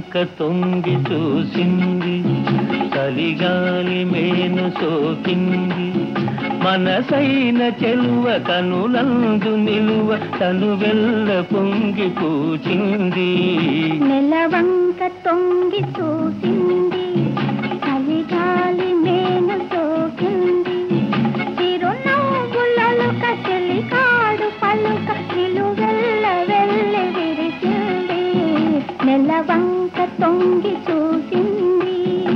నెలవంక తొంగి చూసింది చలిగాలి మేను సోకింది మనసైన చెలువ కనులందు నిలువ తను వెళ్ళ పొంగి పూచింది నెలవంక తొంగి చూసింది చలిగాలి మేను సోకింది చిరునవ్వులలుక చెలికాడు పలుక నిలువెల్ల వెళ్ళి విరిచింది నెలవంక తొంగి చూసింది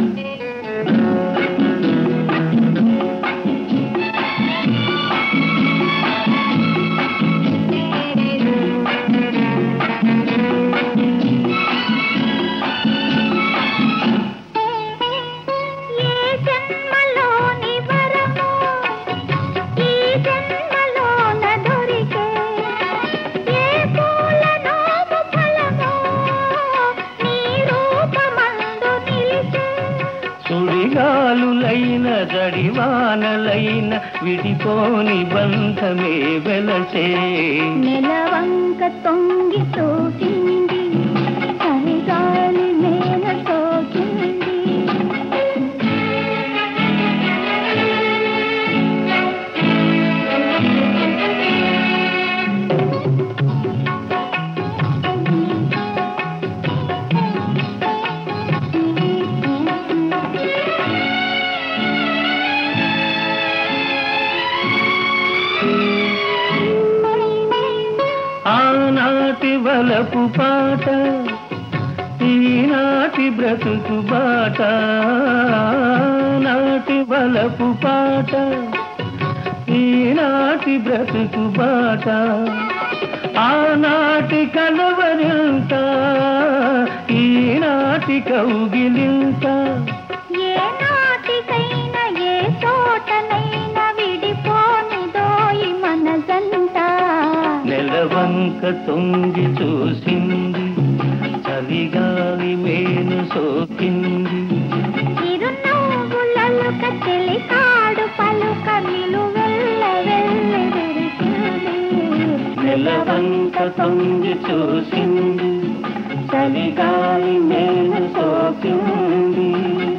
ఏ జన్మలోని వరమో ఈ జన్మలోన దొరికే ఏ పూల నోము ఫలమో నీ రూపమందు నిలిచే సుడిగాలులైన జడివానలైన విడిపోని బంధమే వెలసే నెలవంక తొంగి చూసింది చలిగాలి మేన సోకింది ఆనాటి వలపు పాట ఈనాటి బ్రతుకు బాట నాటి వలపు పాట ఈనాటి బ్రతుకు బాట ఆనాటి కలవరింత ఈనాటి కౌగిలింత ఏ నాటికైనా ఏ చోటనైనా విడిపోనిదోయి మనసంట నెలవంక తొంగి చూసింది చలిగాలి మేను సోకింది చిరునవ్వులలుక చెలికాడు పలుక నిలువెల్ల వెళ్ళి విరిచింది నెలవంక తొంగి చూసింది చలిగాలి మేను సోకింది